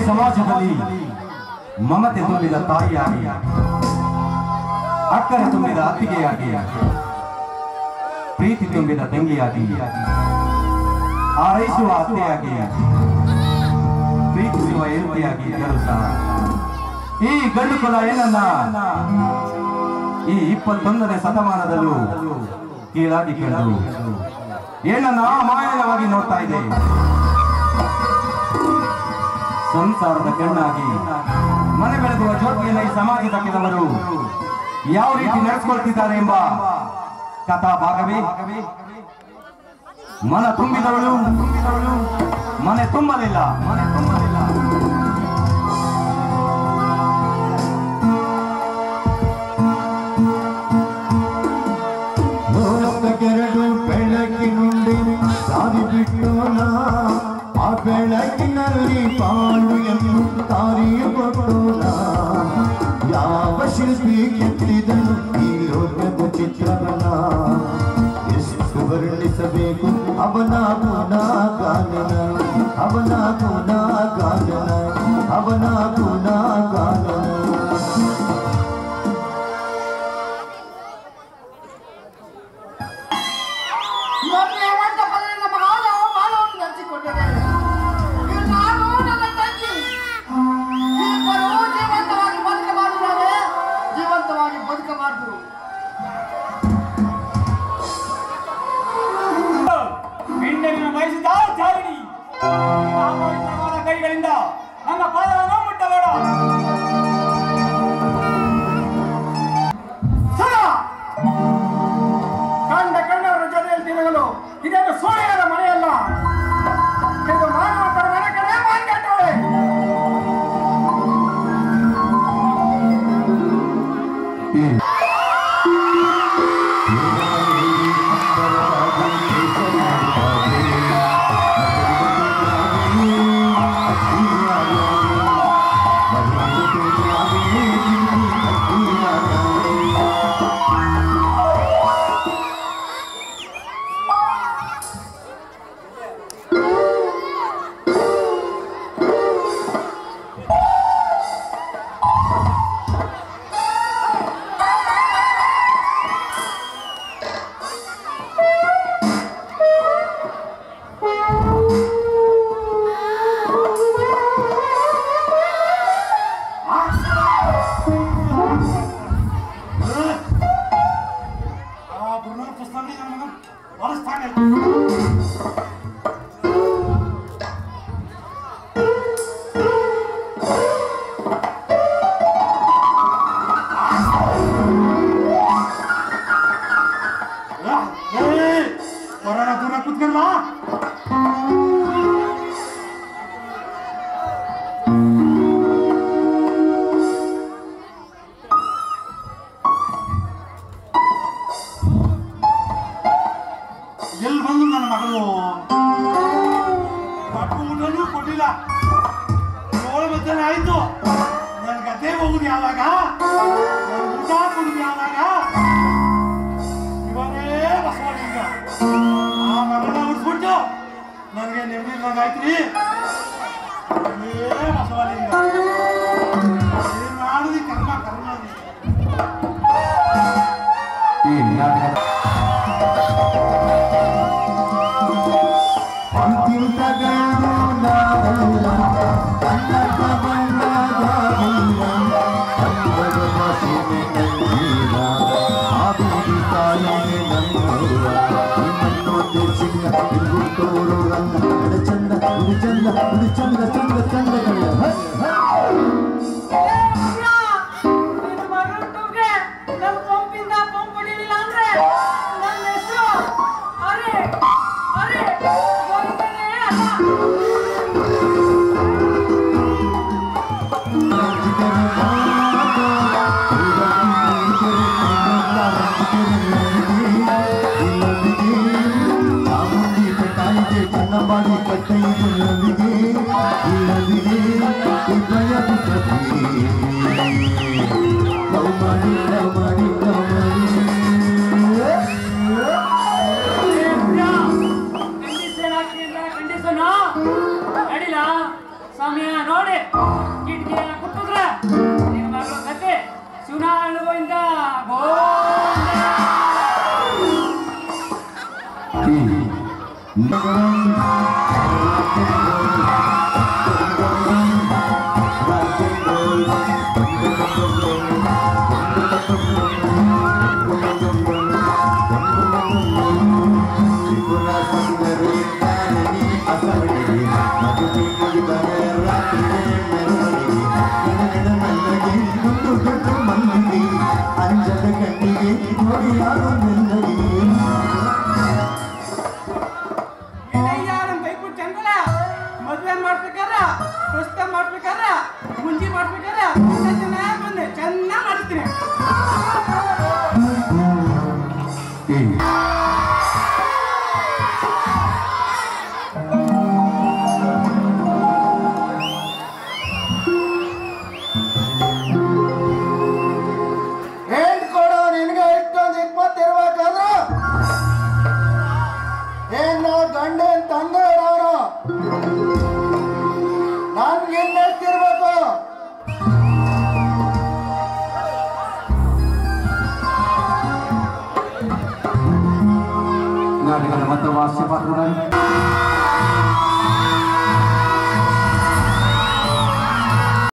ಸಮಾಜದಲ್ಲಿ ಮಮತೆ ತುಂಬಿದ ತಾಯಿಯಾಗಿ ಅಕ್ಕರೆ ತುಂಬಿದ ಅತ್ತಿಗೆಯಾಗಿ ಪ್ರೀತಿ ತುಂಬಿದ ತಂಗಿಯಾಗಿ ಹಾರೈಸುವ ಅತ್ತೆಯಾಗಿ ಪ್ರೀತಿಸುವ ಹೆಂಡತಿಯಾಗಿ ಇದ್ದರು ಸಹ ಈ ಗಂಡು ಕುಲ ಏನನ್ನ ಈ ಇಪ್ಪತ್ತೊಂದನೇ ಶತಮಾನದಲ್ಲೂ ಕೀಳಾಗಿ ಕಂಡು ಏನನ್ನ ಅಮಾಯವಾಗಿ ನೋಡ್ತಾ ಇದೆ ಸಂಸಾರದ ಕಣ್ಣಾಗಿ ಮನೆ ಬೆಳಗುವ ಜ್ಯೋತಿಯನ್ನು ಈ ಸಮಾಜದ ಕೆಲವರು ಯಾವ ರೀತಿ ನಡೆಸ್ಕೊಳ್ತಿದ್ದಾರೆ ಎಂಬ ಕಥಾ ಭಾಗವೇ ಮನ ತುಂಬಿದವಳು ಮನೆ ತುಂಬಲಿಲ್ಲ ಮನೆ ತುಂಬಲಿಲ್ಲ ಲೋಕಕ್ಕೆರಡು ಬೆಳಕಿನುಂಡಿ ದಾರಿ ಬಿಟ್ಟೋಣ ಆ ಬೆಳಕಿನಲ್ಲಿ ಪಾಲು ಎಂದು ದಾರಿಯ ಕೊಟ್ಟೋಣ ಯಾವ ಶಿಲ್ಪಿ ಕೆತ್ತಿದನು ಈ ಲೋಕದ ಚಿತ್ರವನ ಎಷ್ಟು ವರ್ಣಿಸಬೇಕು ಅವನ ಗುಣಗಾನನ ಅವನ ಗುಣಗಾನನ ಅವನ ಗುಣಗಾನನ ಮೊದಲೇ ಒಂದು ಪದದಿಂದ ಮಹಾನ ಮಾನವನ್ನು ನೆನೆಸಿಕೊಂಡಿದ್ದೇನೆ ಇದು ನಾನು ನನ್ನ ತಂಗಿ ಇಬ್ಬರೂ ಜೀವಂತವಾಗಿ ಬದುಕಬಾರದು ಜೀವಂತವಾಗಿ ಬದುಕಬಾರದು ಪಿಂಡವಿನ ಬಯಸಿದ ಚಾರಿಣಿ ನಿನ್ನ ಅಪವಿತ್ರವಾದ ಕೈಗಳಿಂದ ನನ್ನ ಪಾದವನ್ನು ಮುಟ್ಟಬೇಡ ಸದಾ ಕಂಡ ಕಂಡವರ ಜೊತೆಯಲ್ಲಿ ತಿರುಗಲು ಇದೇನು ಸೋಳೆಯರ ಮನೆಯಲ್ಲ ಇದು ಮಾನವಂತರ ಮನೆ ಕಡೆ ಮಾರ್ಕೆಟ್ಟವಳೆ ಆ ಬೃಹತ್ ಪುಸ್ತಕ ನನ್ನ ಮಗ ಹೊರಸ್ತಾನೆ ಕೊರೋನಾ ದೂರ ಕೂತ್ಕೊಂಡ್ಲ ಎಲ್ಲಿ ಬಂದು ನನ್ನ ಮಗಳು ಕಟ್ಟು ಊಟನೂ ಕೊಟ್ಟಿಲ್ಲ ಏಳು ಮಧ್ಯಾಹ್ನ ಆಯ್ತು ನನ್ನ ಗದ್ದೆ ಹೋಗುದು ಯಾವಾಗ ನನ್ ಊಟ ಕೊಡುದು ಯಾವಾಗ ಇವನೇ ಬಸವಲಿಂಗ ಆ ಮಗಳನ್ನ ಉಡ್ಸ್ಬಿಟ್ಟು ನನಗೆ ನೆಮ್ಮದಿ ಇಲ್ದಂಗಾಯ್ತ್ರಿ ಇವನೇ ಬಸವಲಿಂಗ ಏನ್ ಮಾಡುದಿ ಕರ್ಮ ಕರ್ಮ ಅದು. ಈ ನಾಟಕದ ಅಂತಿಂತಗಳು ನಾವಲ್ಲ ಕನ್ನಡ ಬಣ್ಣದಾಗಿಲ್ಲ ಕನ್ನಡ ಭಾಷೆಗೆ ನಂಜೀರ ಆಗುವುದು ತಾಯಿಗೆ ನನ್ನವ್ವ ನಿಮ್ಮನ್ನೊಂದು ಚಿನ್ನ ಇದು ತೋರು ರಂಗ ಇದು ಚಂದ ಇದು ಚಂದ ಇದು ಚಂದ ಚಂದ ಚಂದಗಳ ಹೈ ಹೈ ನಮ್ಮ ಪಂಪಿಂದ ಪಂಪ್ ಹೊಡಿಲಿಲ್ಲ ಅಂದ್ರೆ ನನ್ನ ಹೆಸರು ಅರೆ ಅರೆ ಗೋವಿಂದನೇ ಅಲ್ಲ ಮಾಡಿ ಕಟ್ಟೈದು ನದಿಗೆ ಇಲ್ಲದಿಗೆ ಉದಯ ಲವ್ ಮಾಡಿ ಲವ್ ಮಾಡಿ ಲವ್ ಮಾಡಿ ಕಂಡೀಷನ್ ಹಾಕಿಲ್ಲ ಕಂಡೀಷನ್ ಅಡಿಲ್ಲ ಸಮಯ ನೋಡಿ ದೊಡ್ಡ ದೊಡ್ಡ ಮಂದಿಗೆ ಅಂಜದ ಕಣ್ಣಿಗೆ ನೋಡಿ ಯಾರು ಮೆಲ್ಲಗೆ ಯಾರನ್ನ ಕೈಬಿಟ್ಟು ಚಂದಲ್ಲ ಮದ್ವೆ ಮಾಡ್ಬೇಕಾರ ಪ್ರಸ್ತಾವ ಮಾಡ್ಬೇಕಾರ ಮುಂಜಿ ಮಾಡ್ಬೇಕಾರ ಚೆನ್ನಾಗಿ ಬಂದೆ ಚೆನ್ನಾಗಿ ಮಾಡ್ತೀನಿ ಏ ಏನ್ ಕೊಡೋ ನಿನ್ಗೆ ಇಷ್ಟೊಂದು ಇಪ್ಪತ್ತಿರ್ಬೇಕಾದ್ರ ಏನ್ ನಾವು ಗಂಡನ್ ತಂದೆ ಇರೋರು ನನ್ಗೆ ಇನ್ನೆಷ್ಟಿರ್ಬೇಕು ನಾಡಿಗಳ ಮತ್ತು ವಾಸ್ಯ ಪಾತ್ರರಾಗಿ